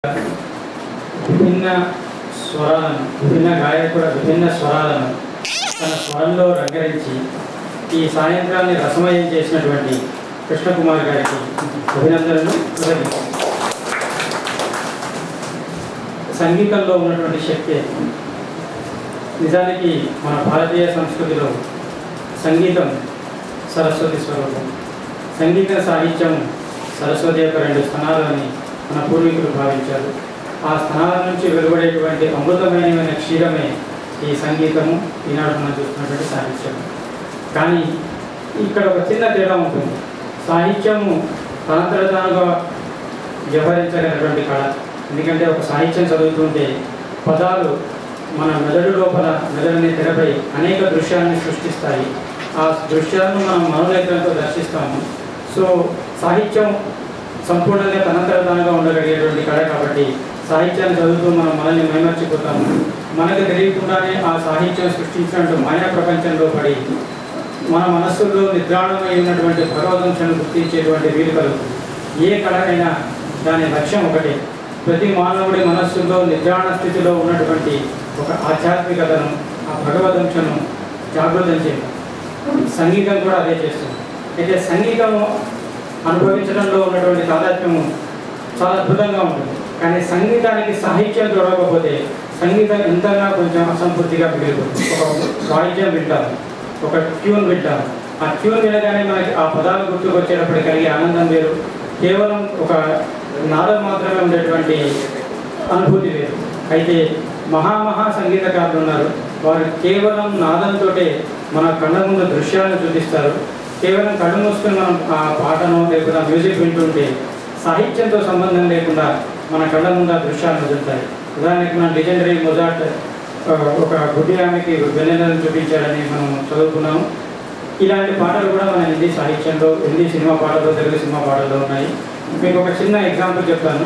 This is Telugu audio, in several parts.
విభిన్న స్వరాలను విభిన్న గాయకుల విభిన్న స్వరాలను తన స్వరంలో రంగరించి ఈ సాయంత్రాన్ని రసమయం చేసినటువంటి కృష్ణకుమార్ గారికి అభినందనలు కృతజ్ఞతలు. సంగీతంలో ఉన్నటువంటి శక్తి నిజానికి మన భారతీయ సంస్కృతిలో సంగీతం సరస్వతి స్వరూపం సంగీత సాహిత్యం సరస్వతి యొక్క రెండు స్థానాలు అని మన పూర్వీకులు భావించారు ఆ స్థానాల నుంచి వెలువడేటువంటి అమృతమైన క్షీరమే ఈ సంగీతము ఈనాడు మనం చూస్తున్నటువంటి సాహిత్యం కానీ ఇక్కడ ఒక చిన్న తేడా ఉంటుంది సాహిత్యము తనంతట తానుగా వ్యవహరించగలిగినటువంటి కళ ఎందుకంటే ఒక సాహిత్యం చదువుతుంటే పదాలు మన మెదడు లోపల మెదడుని తెరపై అనేక దృశ్యాలను సృష్టిస్తాయి ఆ దృశ్యాలను మనం మనోనేత్రంతో దర్శిస్తాము సో సాహిత్యం సంపూర్ణంగా తనంతట తానుగా ఉండగలిగేటువంటి కళ కాబట్టి సాహిత్యాన్ని చదువుతూ మనం మనల్ని మైమర్చిపోతాము మనకు తెలియకుండానే ఆ సాహిత్యం సృష్టించినట్టు మాయా ప్రపంచంలో పడి మన మనస్సులో నిద్రాణమై ఉన్నటువంటి భగవదంశను గుర్తించేటువంటి వీలు కలుగుతుంది ఏ కళకైనా దాని లక్ష్యం ఒకటే ప్రతి మానవుడి మనస్సులో నిద్రాణ స్థితిలో ఉన్నటువంటి ఒక ఆధ్యాత్మికతను ఆ భగవదంశను జాగృతం చేయడం సంగీతం కూడా అదే చేస్తుంది అయితే సంగీతము అనుభవించడంలో ఉన్నటువంటి తాదాత్మ్యము చాలా అద్భుతంగా ఉంటుంది కానీ సంగీతానికి సాహిత్యం చూడకపోతే సంగీతం ఎంతగా కొంచెం అసంపూర్తిగా మిగిలిపోతుంది ఒక వాయిద్యం వింటాము ఒక ట్యూన్ వింటాము ఆ ట్యూన్ వినగానే మనకి ఆ పదాలు గుర్తుకొచ్చేటప్పుడు కలిగే ఆనందం వేరు కేవలం ఒక నాదం మాత్రమే ఉండేటువంటి అనుభూతి వేరు అయితే మహామహా సంగీతకారులు ఉన్నారు వారు కేవలం నాదంతో మన కళ్ళ ముందు దృశ్యాలను చూపిస్తారు కేవలం కళ్ళు మూసుకొని మనం ఆ పాటను లేకపోతే ఆ మ్యూజిక్ వింటుంటే సాహిత్యంతో సంబంధం లేకుండా మన కళ్ళ ముందు ఆ దృశ్యాలు వదులుతాయి ఉదాహరణకి మన లెజెండరీ మొజార్ట్ ఆ, ఒక గుడ్డి ఆమెకి వెన్నెలను చూపించాడని మనం చదువుకున్నాము ఇలాంటి పాటలు కూడా మన హిందీ సాహిత్యంలో హిందీ సినిమా పాటలు తెలుగు సినిమా పాటల్లో ఉన్నాయి మీకు ఒక చిన్న ఎగ్జాంపుల్ చెప్తాను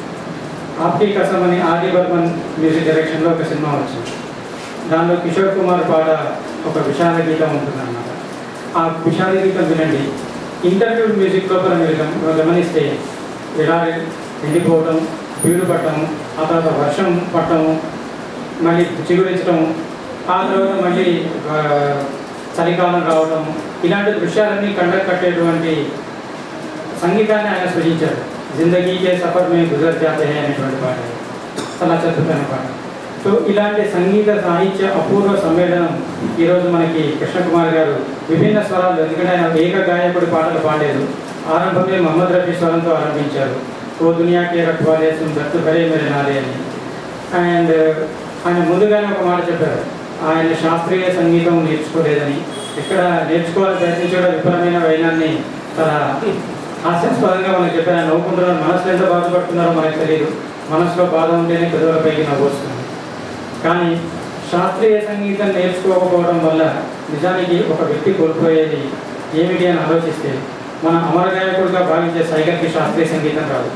ఆప్టీ కసం అని ఆర్డి బర్మన్ మ్యూజిక్ డైరెక్షన్లో ఒక సినిమా వచ్చింది దానిలో కిషోర్ కుమార్ పాట ఒక విషాద గీతం ఉంటుందన్నమాట ఆ విషాద గీతం వినండి ఇంటర్వ్యూ మ్యూజిక్ లోపల మీరు గమ- గమనిస్తే ఎడారి ఎండిపోవటం బీడు పట్టడం ఆ తర్వాత వర్షం పట్టడం మళ్ళీ చిగురించడం ఆ తర్వాత మళ్ళీ ఆ, చలికాలం రావడం ఇలాంటి దృశ్యాలన్నీ కండకు కట్టేటువంటి సంగీతాన్ని ఆయన సృజించాడు జిందగీకే సఫర్ మే గుజర్ జాతే హై అనేటువంటి పాట చాలా అద్భుతమైన పాట సో ఇలాంటి సంగీత సాహిత్య అపూర్వ సమ్మేళనం ఈరోజు మనకి కృష్ణకుమార్ గారు విభిన్న స్వరాలు ఎందుకంటే ఆయన ఏక గాయకుడి పాటలు పాడలేదు ఆరంభమే మహమ్మద్ రఫీ స్వరంతో ఆరంభించారు ఓ దునియాకే రఖవాలే సున్ దత్తు భరే మేరే నాదే అని అండ్ ఆయన ముందుగానే ఒక మాట చెప్పారు ఆయన శాస్త్రీయ సంగీతం నేర్చుకోలేదని ఇక్కడ నేర్చుకోవాలని ప్రయత్నించడం విఫలమైన వైనాన్ని చాలా హాస్యాస్పదంగా మనకు చెప్పారు ఆయన నవ్వుకుంటున్నారు మనసులో ఎంత బాధపడుతున్నారో మనకు తెలియదు మనసులో బాధ ఉంటేనే పెదవులపైకి నవ్వు వస్తుంది కానీ శాస్త్రీయ సంగీతం నేర్చుకోకపోవడం వల్ల నిజానికి ఒక వ్యక్తి కోల్పోయేది ఏమిటి అని ఆలోచిస్తే మన అమర గాయకుడిగా భావించే సైగర్కి శాస్త్రీయ సంగీతం రాదు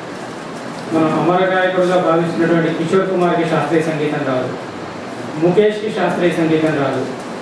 మనం అమర గాయకుడిగా భావిస్తున్నటువంటి కిషోర్ కుమార్కి శాస్త్రీయ సంగీతం రాదు ముఖేష్కి శాస్త్రీయ సంగీతం రాదు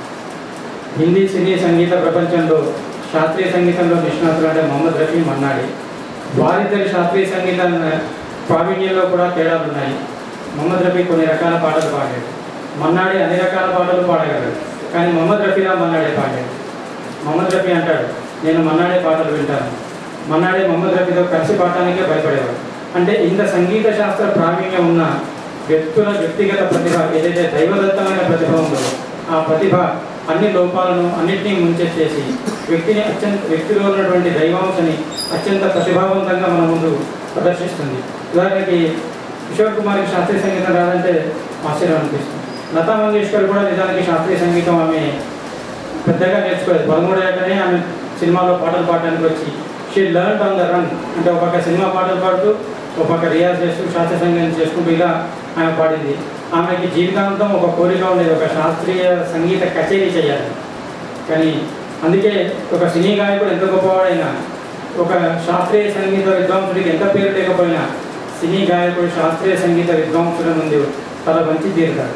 హిందీ సినీ సంగీత ప్రపంచంలో శాస్త్రీయ సంగీతంలో నిష్ణాతులు అంటే మొహమ్మద్ రఫీ మన్నాడి వారిద్దరి శాస్త్రీయ సంగీతం ప్రావీణ్యంలో కూడా తేడాలు ఉన్నాయి మొహమ్మద్ రఫీ కొన్ని రకాల పాటలు పాడాడు మన్నాడి అన్ని రకాల పాటలు పాడగలడు కానీ మొహమ్మద్ రఫీలా మన్నాడే పాడాడు మొహమ్మద్ రఫీ అంటాడు నేను మన్నాడే పాటలు వింటాను మన్నాడే మొహమ్మద్ రఫీతో కలిసి పాడటానికే భయపడేవాడు అంటే ఇంత సంగీత శాస్త్ర ప్రావీణ్యం ఉన్న వ్యక్తుల వ్యక్తిగత ప్రతిభ ఏదైతే దైవదత్తమైన ప్రతిభ ఉందో ఆ ప్రతిభ అన్ని లోపాలను అన్నింటినీ ముంచెత్తేసి వ్యక్తిని అత్యంత వ్యక్తిలో ఉన్నటువంటి దైవాంశని అత్యంత ప్రతిభావంతంగా మన ముందు ప్రదర్శిస్తుంది ఉదాహరణకి కిషోర్ కుమార్కి శాస్త్రీయ సంగీతం రాదంటే ఆశ్చర్యం అనిపిస్తుంది లతా మంగేష్కర్ కూడా నిజానికి శాస్త్రీయ సంగీతం ఆమె పెద్దగా నేర్చుకోలేదు పదమూడు ఏళ్ళనే ఆమె సినిమాలో పాటలు పాడడానికి వచ్చి she learn on the run అంటే ఒక పక్క సినిమా పాటలు పాడుతూ ఒక పక్క రియాజ్ చేస్తూ శాస్త్రీయ సంగీతం చేసుకుంటూ ఇలా ఆమె పాడింది ఆమెకి జీవితాంతం ఒక కోరిక ఉండేది ఒక శాస్త్రీయ సంగీత కచేరీ చేయాలి కానీ అందుకే ఒక సినీ గాయకుడు ఎంత గొప్పవాడైనా ఒక శాస్త్రీయ సంగీత విద్వాంసుడికి ఎంత పేరు లేకపోయినా సినీ గాయకుడు శాస్త్రీయ సంగీత విద్వాంసుల ముందు తల మంచి తీరుతాడు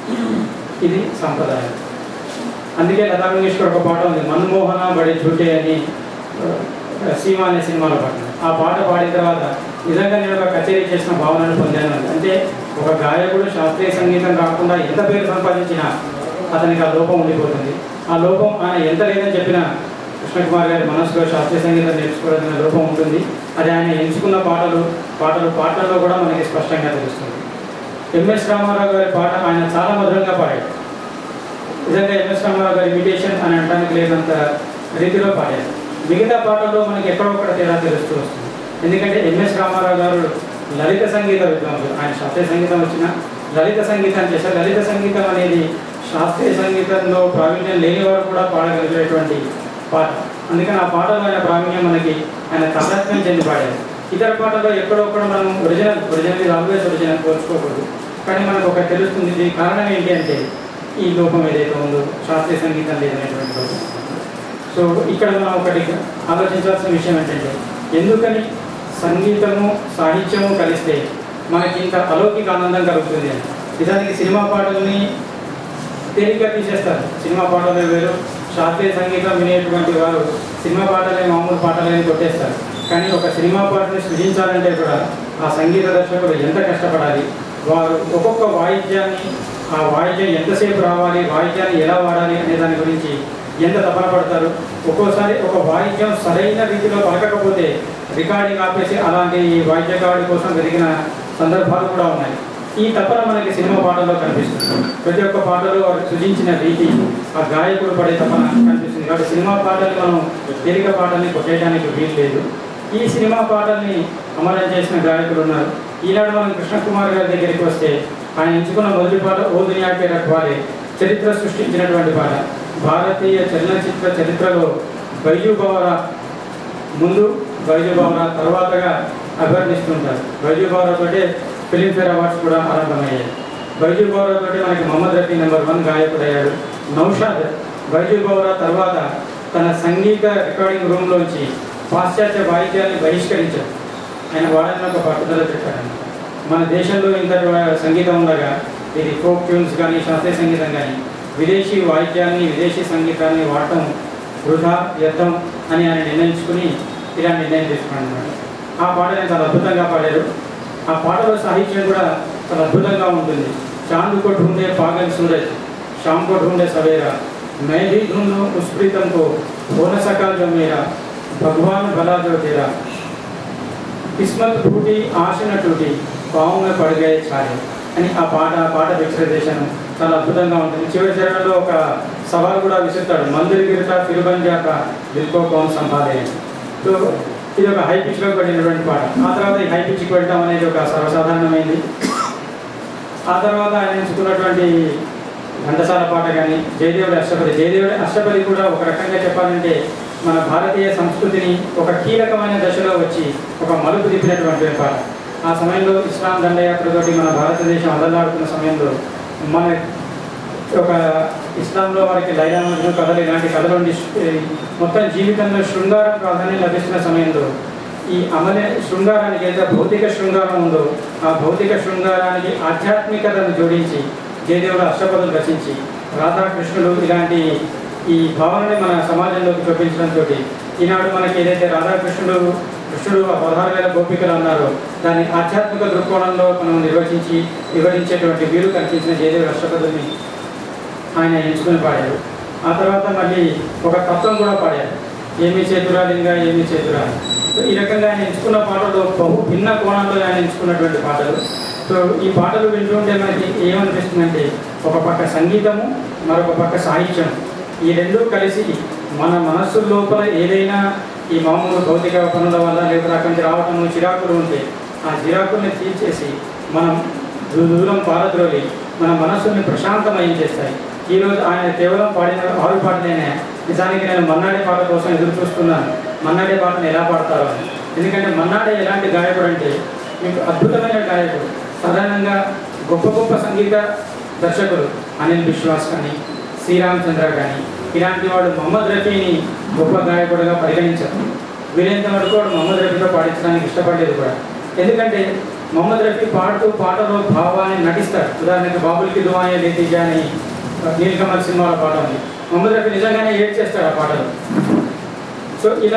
ఇది సాంప్రదాయం అందుకే లతా మంగేష్కర్ ఒక పాట ఉంది మన్మోహన బడి ఝూటే అని ఆ, సీమ అనే సినిమాలో పాట ఆ పాట పాడిన తర్వాత నిజంగా నేను ఒక కచేరీ చేసిన భావనను పొందాను అంటే ఒక గాయకుడు శాస్త్రీయ సంగీతం కాకుండా ఎంత పేరు సంపాదించినా అతనికి ఆ లోపం ఉండిపోతుంది ఆ లోపం ఆయన ఎంత లేదని చెప్పినా కృష్ణకుమార్ గారి మనసులో శాస్త్రీయ సంగీతం నేర్చుకోవాల్సిన లోపం ఉంటుంది అది ఆయన ఎంచుకున్న పాటలు పాటలు పాటల్లో కూడా మనకి స్పష్టంగా తెలుస్తుంది ఎంఎస్ రామారావు గారి పాట ఆయన చాలా మధురంగా పాడాడు నిజంగా ఎంఎస్ రామారావు గారి ఇమిటేషన్ అని అనడానికి లేనంత రీతిలో పాడారు మిగతా పాటల్లో మనకి ఎక్కడో ఒకడ తేడా తెలుస్తూ వస్తుంది ఎందుకంటే ఎంఎస్ రామారావు గారు లలిత సంగీత విద్వాంసులు ఆయన శాస్త్రీయ సంగీతం వచ్చిన లలిత సంగీతం చేశారు లలిత సంగీతం అనేది శాస్త్రీయ సంగీతంలో ప్రావీణ్యం లేని వారు కూడా పాడగలిగేటువంటి పాట అందుకని ఆ పాటలో ఆయన ప్రావీణ్యం మనకి ఆయన తలత్వం చెంది పాడారు ఇతర పాటల్లో ఎక్కడో కూడా మనం ఒరిజినల్ ఒరిజినల్ ఇది ఆల్వేస్ ఒరిజినల్ పోల్చుకోకూడదు కానీ మనకు ఒక తెలుస్తుంది దీనికి కారణం ఏంటి అంటే ఈ లోపం ఏదైతే ఉందో శాస్త్రీయ సంగీతం లేదనేటువంటి లోపం సో ఇక్కడ మనం ఒకటి ఆలోచించాల్సిన విషయం ఏంటంటే ఎందుకని సంగీతము సాహిత్యము కలిస్తే మనకి ఇంత అలౌకిక ఆనందం కలుగుతుంది అని నిజానికి సినిమా పాటల్ని తేలిగ్గా తీసేస్తారు సినిమా పాటలు వేరు శాస్త్రీయ సంగీతం వినేటువంటి వారు సినిమా పాటలే మామూలు పాటలని కొట్టేస్తారు కానీ ఒక సినిమా పాటని సృజించాలంటే కూడా ఆ సంగీత దర్శకుడు ఎంత కష్టపడాలి వారు ఒక్కొక్క వాయిద్యాన్ని ఆ వాయిద్యం ఎంతసేపు రావాలి వాయిద్యాన్ని ఎలా వాడాలి అనే దాని గురించి ఎంత తపన పడతారు ఒక్కోసారి ఒక వాయిద్యం సరైన రీతిలో పలకకపోతే రికార్డింగ్ ఆపేసి అలాంటి వాయిద్యకారుడి కోసం వెతికిన సందర్భాలు కూడా ఉన్నాయి ఈ తపన మనకి సినిమా పాటల్లో కనిపిస్తుంది ప్రతి ఒక్క పాటలో వారు సృజించిన రీతి ఆ గాయకుడు పడే తపన కనిపిస్తుంది కాబట్టి సినిమా పాటల్ని మనం తేలిక పాటల్ని కొట్టేయడానికి వీలు లేదు ఈ సినిమా పాటల్ని అమరం చేసిన గాయకులు ఉన్నారు ఈనాడు మనం కృష్ణకుమార్ గారి దగ్గరికి వస్తే ఆయన ఎంచుకున్న మొదటి పాట ఓ దునియాకే రఖవాలే చరిత్ర సృష్టించినటువంటి పాట భారతీయ చలనచిత్ర చరిత్రలో బైజు బవరా ముందు బైజు బవరా తర్వాతగా అభివర్ణిస్తుంటారు బైజు బవరా తోటే ఫిలింఫేర్ అవార్డ్స్ కూడా ఆరంభమయ్యాయి బైజు బవరా తోటి మనకి మొహమ్మద్ రఫీ నెంబర్ వన్ గాయకుడయ్యాడు నౌషాద్ బైజు బవరా తర్వాత తన సంగీత రికార్డింగ్ రూమ్లోంచి పాశ్చాత్య వాయిద్యాన్ని బహిష్కరించాడు ఆయన వాడని ఒక పట్టుదల పెట్టాడు మన దేశంలో ఇంత సంగీతం ఉండగా ఇది ఫోక్ ట్యూన్స్ కానీ శాస్త్రీయ సంగీతం కానీ విదేశీ వాయిద్యాన్ని విదేశీ సంగీతాన్ని వాడటం వృధా వ్యర్థం అని ఆయన నిర్ణయించుకుని ఇలా నిర్ణయం తీసుకున్నాడు ఆ పాట నేను చాలా అద్భుతంగా పాడారు ఆ పాటలో సాహిత్యం కూడా చాలా అద్భుతంగా ఉంటుంది చాంద్ को ढूंढे पागल सूरज शाम को ढूंढे सवेरा मैं भी ढूंढूं उस प्रीतम को हो न सका जो मेरा भगवान भला जो तेरा किस्मत टूटी ఆశ न टूटी పావు में పड़ गए छाए అని ఆ పాట ఆ పాట పిక్చరైజేషన్ చాలా అద్భుతంగా ఉంటుంది చివరి చరణంలో ఒక సవాల్ కూడా విసురుతాడు మందిర్ గిరిట ఫిరుబన్ జాక దిల్కో కౌన్ సంపాదే అని. సో ఇది ఒక హై పిచ్లో పడినటువంటి పాట ఆ తర్వాత ఈ హై పిచ్కి వెళ్ళడం అనేది ఒక సర్వసాధారణమైంది ఆ తర్వాత ఆయన ఎంచుకున్నటువంటి ఘంటసాల పాట కానీ జయదేవుడి అష్టపది జయదేవుడి అష్టపది కూడా ఒక రకంగా చెప్పాలంటే మన భారతీయ సంస్కృతిని ఒక కీలకమైన దశలో వచ్చి ఒక మలుపు తిప్పినటువంటి పాట ఆ సమయంలో ఇస్లాం దండయాత్రతోటి మన భారతదేశం అదలాడుతున్న సమయంలో మన ఒక ఇస్లాంలో వారికి లైలా మజ్ను కథలు ఇలాంటి కథలు ఉండి మొత్తం జీవితంలో శృంగారం ప్రాధాన్యం లభిస్తున్న సమయంలో ఈ అమలే శృంగారానికి ఏదైతే భౌతిక శృంగారం ఉందో ఆ భౌతిక శృంగారానికి ఆధ్యాత్మికతను జోడించి జయదేవుడు అష్టపదులు రచించి రాధాకృష్ణులు ఇలాంటి ఈ భావనని మన సమాజంలోకి చూపించడంతో ఈనాడు మనకి ఏదైతే రాధాకృష్ణుడు కృష్ణుడు ఆ పదహారు వేల గోపికలు అన్నారో దాన్ని ఆధ్యాత్మిక దృక్కోణంలో మనం నిర్వచించి వివరించేటువంటి వీలు కల్పించిన జయదేవుడు అష్టపదుల్ని ఆయన ఎంచుకుని పాడారు ఆ తర్వాత మళ్ళీ ఒక తత్వం కూడా పాడారు ఏమి చేతురా లింగ ఏమి చేతురా సో ఈ రకంగా ఆయన ఎంచుకున్న పాటలు బహు భిన్న కోణంలో ఆయన ఎంచుకున్నటువంటి పాటలు సో ఈ పాటలు వింటుంటే మనకి ఏమనిపిస్తుందంటే ఒక పక్క సంగీతము మరొక పక్క సాహిత్యం ఈ రెండూ కలిసి మన మనస్సు లోపల ఏదైనా ఈ మామూలు భౌతిక పనుల వల్ల లేదా అక్కడి నుంచి రావటము చిరాకులు ఉంటే ఆ చిరాకుల్ని తీర్చేసి మనం దూ- దూరం పారద్రోలి మన మనస్సుని ప్రశాంతమయం చేస్తాయి ఈరోజు ఆయన కేవలం పాడిన ఆరు పాటలేనే నిజానికి నేను మన్నాడే పాట కోసం ఎదురు చూస్తున్నాను మన్నాడే పాటను ఎలా పాడతారు అని ఎందుకంటే మన్నాడే ఎలాంటి గాయకుడు అంటే మీకు అద్భుతమైన గాయకుడు సాధారణంగా గొప్ప గొప్ప సంగీత దర్శకులు అనిల్ విశ్వాస్ కానీ శ్రీరామచంద్ర కానీ ఇలాంటి వాడు మొహమ్మద్ రఫీని గొప్ప గాయకుడిగా పరిగణించారు వీలైనంత వరకు వాడు మొహమ్మద్ రఫీతో పాడించడానికి ఇష్టపడలేదు కూడా ఎందుకంటే మొహమ్మద్ రఫీ పాడుతూ పాటలో భావాన్ని నటిస్తాడు ఉదాహరణకి బాబుల్కి దువాయే లేతీజా అని నీలకమల్ సినిమాలో పాట ఉంది మొహమ్మద్ రఫీ నిజంగానే ఏడ్ చేస్తాడు ఆ పాటలో సో ఇలా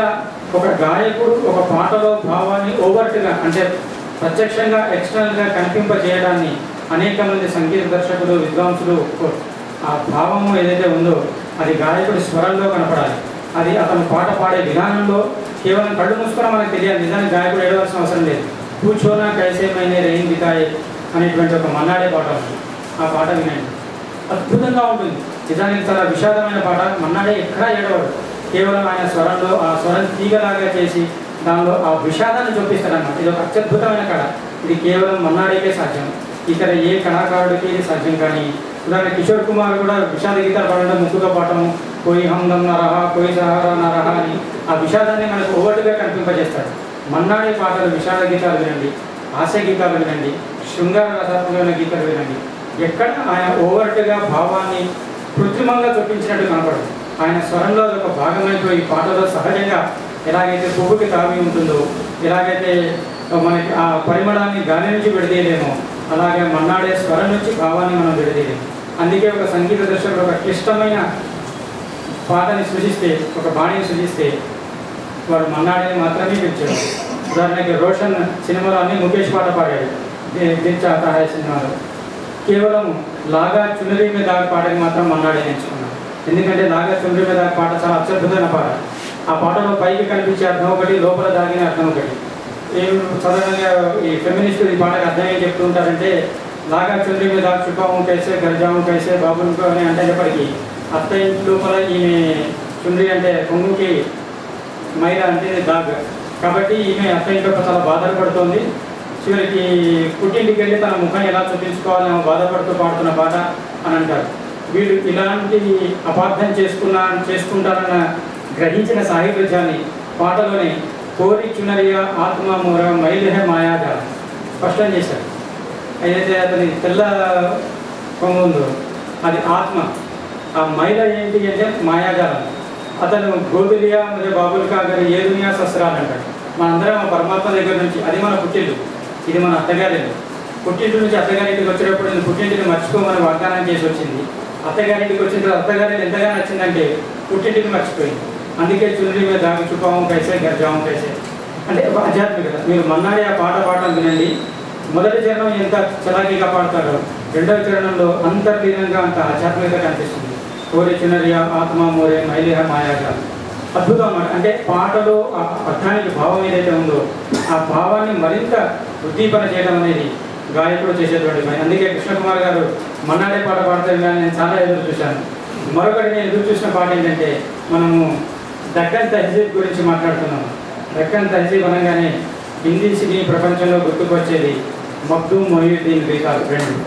ఒక గాయకుడు ఒక పాటలో భావాన్ని ఓవర్ట్గా అంటే ప్రత్యక్షంగా ఎక్స్టర్నల్గా కనిపింపజేయడాన్ని అనేక మంది సంగీత దర్శకులు విద్వాంసులు ఆ భావము ఏదైతే ఉందో అది గాయకుడి స్వరంలో కనపడాలి అది అతను పాట పాడే విధానంలో కేవలం కళ్ళు మూసుకొని మనకు తెలియాలి నిజానికి గాయకుడు ఏడవలసిన అవసరం లేదు కూర్చోనా కైసే మైనే రెయిన్ గితాయే అనేటువంటి ఒక మన్నాడే పాట ఉంది ఆ పాట వినండి అద్భుతంగా ఉంటుంది నిజానికి చాలా విషాదమైన పాట మన్నాడే ఎక్కడా ఏడవడు కేవలం ఆయన స్వరంలో ఆ స్వరం తీగలాగా చేసి దానిలో ఆ విషాదాన్ని చూపిస్తాడన్నమాట ఇది ఒక అత్యద్భుతమైన కళ ఇది కేవలం మన్నాడేకే సాధ్యం ఇతర ఏ కళాకారుడికి ఇది సాధ్యం కానీ ఉదాహరణ కిషోర్ కుమార్ కూడా విషాద గీతాలు పాడడం ముక్కుగా పాడటం కోయి హందం నరహ కోయి సహారా నరహ అని ఆ విషాదాన్ని మనకు ఓవర్ట్గా కనిపింపజేస్తాడు మన్నాడే పాటలు విషాద గీతాలు వినండి హాస్య గీతాలు వినండి శృంగార రసాత్మకమైన గీతాలు వినండి ఎక్కడ ఆయన ఓవర్ట్గా భావాన్ని కృత్రిమంగా చూపించినట్టు కనపడదు ఆయన స్వరంలో అది ఒక భాగమైపోయి పాటలో సహజంగా ఎలాగైతే పువ్వుకి తావి ఉంటుందో ఎలాగైతే మనకి ఆ పరిమళాన్ని గాలి నుంచి విడదీయలేమో అలాగే మన్నాడే స్వరం నుంచి భావాన్ని మనం విడదీయలేము అందుకే ఒక సంగీత దర్శకుడు ఒక క్లిష్టమైన పాటని సృజిస్తే ఒక బాణిని సృజిస్తే వాడు మన్నాడిని మాత్రమే పిలిచాడు ఉదాహరణకి రోషన్ సినిమాలో అన్ని ముఖేష్ పాట పాడాడు ది- దిల్ చాతా హై సినిమాలో కేవలం లాగా చునరి మీద దాకా పాటని మాత్రం మన్నాడే ఎంచుకున్నాడు ఎందుకంటే లాగా చునరి మీద దాకా పాట చాలా అత్యద్భుతమైన పాట ఆ పాటలో పైకి కనిపించే అర్థం ఒకటి లోపల దాగిన అర్థం ఒకటి ఏం సాధారణంగా ఈ ఫెమినిస్ట్ ఈ పాటకు అర్థం ఏం చెప్తూ ఉంటారంటే లాగా చుండ్రి మీద చుక్కాము కైసే గర్జాము కైసే బాబులకు అని అంటేటప్పటికీ అత్త ఇంటి లోపల ఈమె చుండ్రి అంటే కొంగుకి మైల అంటే దాగ్ కాబట్టి ఈమె అత్త ఇంట్లో చాలా బాధలు పడుతోంది చివరికి పుట్టింటికి వెళ్ళి తన ముఖాన్ని ఎలా చూపించుకోవాలని ఆమె బాధపడుతూ పాడుతున్న పాట అని అంటారు వీళ్ళు ఇలాంటి అపార్థం చేసుకున్న చేసుకుంటారన్న గ్రహించిన సాహిత్యాన్ని పాటలోని కోరి చునరియ ఆత్మ మూర మైలిహ మాయాజాలం స్పష్టం చేశారు ఏదైతే అతని తెల్ల కొంగు ఉందో అది ఆత్మ ఆ మైల ఏంటి అంటే మాయాజాలం అతను గోధులియా మరియు బాబుల్ కాగరి ఏ దునియా సస్రాలు అంటాడు మనందరం ఆ పరమాత్మ దగ్గర నుంచి అది మన పుట్టిల్లు ఇది మన అత్తగారిల్లు పుట్టింటి నుంచి అత్తగారింటికి వచ్చేటప్పుడు నేను పుట్టింటిని మర్చిపోమని వాగ్దానం చేసి వచ్చింది అత్తగారింటికి వచ్చిన తర్వాత అత్తగారికి ఎంతగా నచ్చిందంటే పుట్టింటిని మర్చిపోయింది అందుకే చుండ్రి మీద దాగి చుపావం కైసే గర్జావం కైసే అంటే ఒక ఆధ్యాత్మికత మీరు మన్నాడే ఆ పాట పాడడం వినండి మొదటి చరణం ఎంత చలాకీగా పాడతారో రెండవ చరణంలో అంతర్లీనంగా అంత ఆధ్యాత్మికత కనిపిస్తుంది కోరి చునరియా ఆత్మ మోరే మైలిహ మాయాగా అద్భుతం అన్నమాట అంటే పాటలో ఆ అర్థానికి భావం ఏదైతే ఉందో ఆ భావాన్ని మరింత ఉద్దీపన చేయడం అనేది గాయకుడు చేసేటువంటి పని అందుకే కృష్ణకుమార్ గారు మన్నాడే పాట పాడతారు కానీ నేను చాలా ఎదురు చూశాను మరొకటి నేను ఎదురు చూసిన పాట ఏంటంటే మనము దక్కన్ తహజీబ్ గురించి మాట్లాడుతున్నాము దక్కన్ తహజీబ్ అనగానే హిందీ సినీ ప్రపంచంలో గుర్తుకొచ్చేది మగ్దూమ్ మొహీద్దీన్ గీతాలు రెండు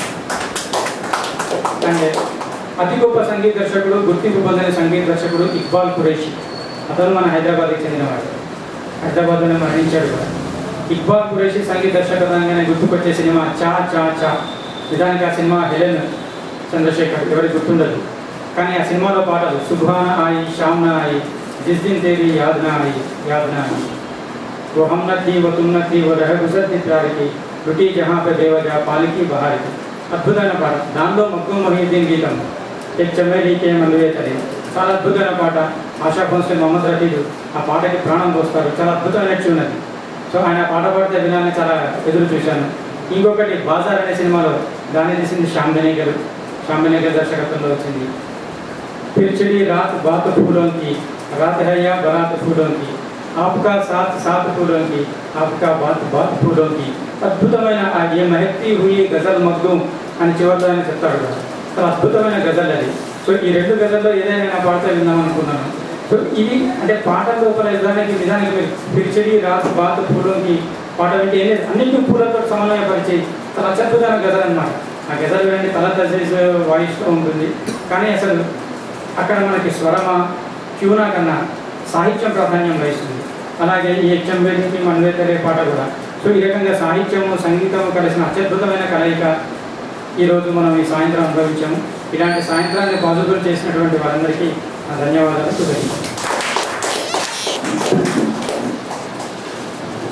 అంటే అతి గొప్ప సంగీత దర్శకుడు గుర్తింపు పొందిన సంగీత దర్శకుడు ఇక్బాల్ ఖురేషి అతను మన హైదరాబాద్కి చెందినవాడు హైదరాబాద్లోనే మరణించాడు కూడా ఇక్బాల్ ఖురేషి సంగీత దర్శకత్వంగానే గుర్తుకొచ్చే సినిమా చా చా చా నిజానికి ఆ సినిమా హెలెన్ చంద్రశేఖర్ ఎవరికి గుర్తుండదు కానీ ఆ సినిమాలో పాటలు సుభాన ఆయి షామ్న ఆయి జిస్ దిన్ తేరీ యాద్నా ఆయి యాద్నా ఆయి वो हम न थी वो तुम न थी वो रह गुजर थी प्यार की రుటి జహా పే దేవజా పాలికి బహారికి అద్భుతమైన పాట దానిలో మగ్గు మొహీద్దీన్ గీతం एक चमेली के మలువే తల్లి చాలా అద్భుతమైన పాట ఆశా భోన్స్లే మొహమ్మద్ రఫీదు ఆ పాటకి ప్రాణం పోస్తారు చాలా అద్భుతమైన ట్యూన్ అది సో ఆయన ఆ పాట పాడితే వినాలని చాలా ఎదురు చూశాను ఇంకొకటి బాజార్ అనే సినిమాలో దాన్ని తీసింది శ్యామ్ బెనేగర్ శ్యామ్ బెనేగర్ దర్శకత్వంలో వచ్చింది పిర్చిడి రాత్ బాత్ ఫూలోं की रात है या बारात फूलों की आपका साथ साथ फूलों की आपका बात बात फूलों की అద్భుతమైన ఆ ఏ మహత్తి హుయి గజల్ మగ్దూమ్ అని చివరిలో ఆయన చెప్తాడు కదా చాలా అద్భుతమైన గజల్ అది సో ఈ రెండు గజల్లో ఏదైనా నేను పాడితే విందాం అనుకున్నాను సో ఇది అంటే పాటల లోపల నిజానికి నిజానికి మీరు పిలిచిడి రాత్ బాత్ పూలోకి పాట వింటే ఏం లేదు అన్నింటి పూలతో సమన్వయపరిచి చాలా అత్యద్భుతమైన గజల్ అన్నమాట ఆ గజల్ వినండి తల తసేసి వాయిస్తో ఉంటుంది కానీ అసలు అక్కడ మనకి స్వరమ ట్యూనా కన్నా సాహిత్యం ప్రాధాన్యం వహిస్తుంది అలాగే ఈ యక్షం వేదికి మన్వేతరే పాట కూడా సో ఈ రకంగా సాహిత్యము సంగీతము కలిసిన అత్యద్భుతమైన కలయిక ఈరోజు మనం ఈ సాయంత్రం అనుభవించాము ఇలాంటి సాయంత్రాన్ని పాజిబుల్ చేసినటువంటి వారందరికీ నా ధన్యవాదాలు కృతజ్ఞతలు